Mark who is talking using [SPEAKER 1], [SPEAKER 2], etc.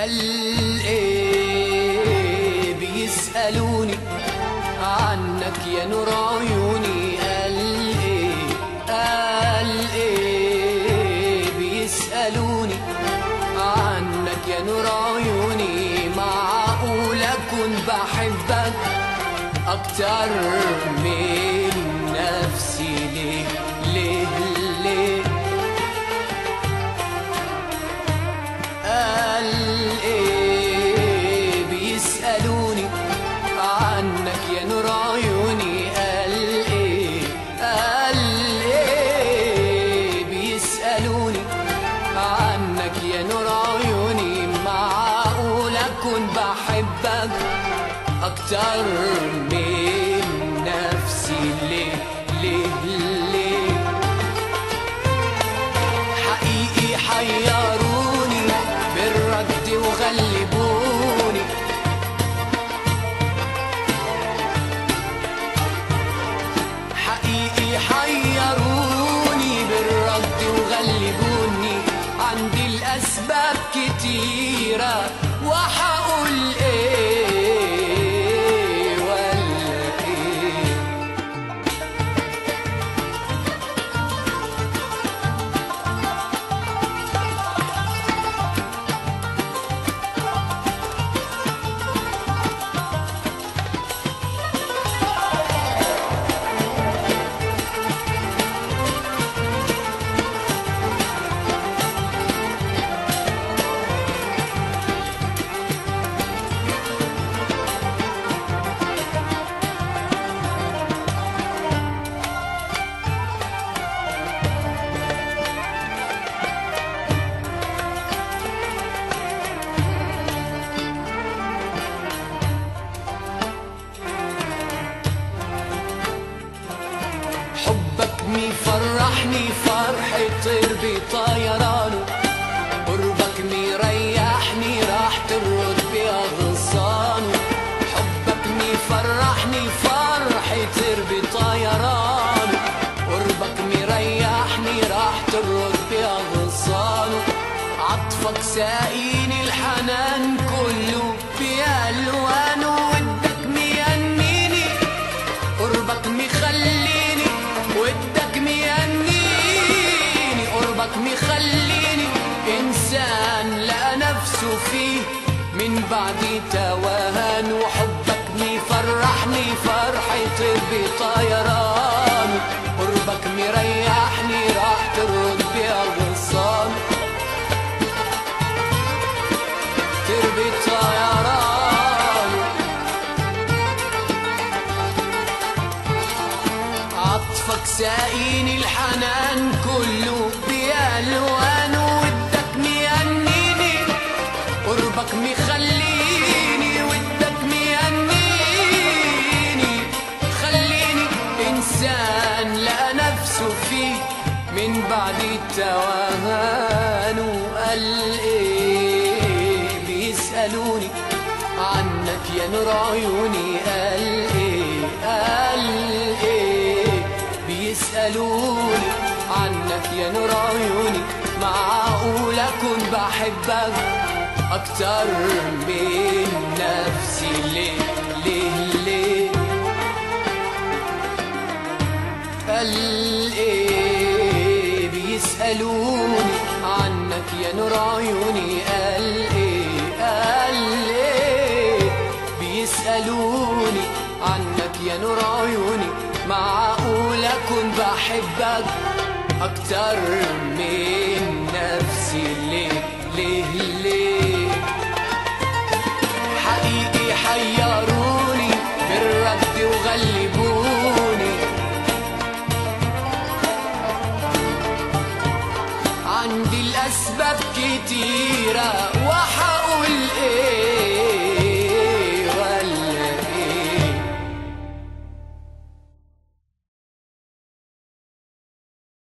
[SPEAKER 1] قال ايه بيسألوني عنك يا نور عيوني قال ايه قال ايه بيسألوني عنك يا نور عيوني معقول اكون بحبك اكتر من نفسي ليه ليه ليه قال ايه بيسألوني عنك يا نور عيوني قال ايه قال ايه بيسألوني عنك يا نور عيوني معقول اكون بحبك اكتر من نفسي ليه ليه ليه حقيقي حيروني بالرد وغلبوني حقيقي حيروني بالرد وغلبوني عندي الأسباب كتيرة وحقول إيه ولا إيه حبك مفرحني فرحة طير بطيرانه قربك مريحني راح ترد بأغصانه حبك مفرحني فرحة طير بطيرانه قربك مريحني راح ترد بأغصانه عطفك ساقيني الحنان كله بألوانه ودك مينيني قربك مخليني ودك مينيني قربك مخليني إنسان لقى نفسه فيه من بعد توهان وحبك مفرحني فرحة بطيران قربك مريحني راح ترد بأغصان تربي طيران عطفك ساقيني الحنان كله بألوانه ودك مينيني قربك مخليني ودك مينيني خليني إنسان لقى نفسه فيه من بعد التوهان وقال إيه بيسألوني عنك يا نور عيوني قال إيه قال إيه بيسألوني عنك يا نور عيوني معقول أكون بحبك أكتر من نفسي ليه ليه ليه قال ايه بيسألوني عنك يا نور عيوني قال ايه قال ايه بيسألوني عنك يا نور عيوني معقول اكون بحبك اكتر من نفسي ليه ليه ليه حقيقي حيروني بالرد وغلبوني عندي الأسباب كتيرة وحقول إيه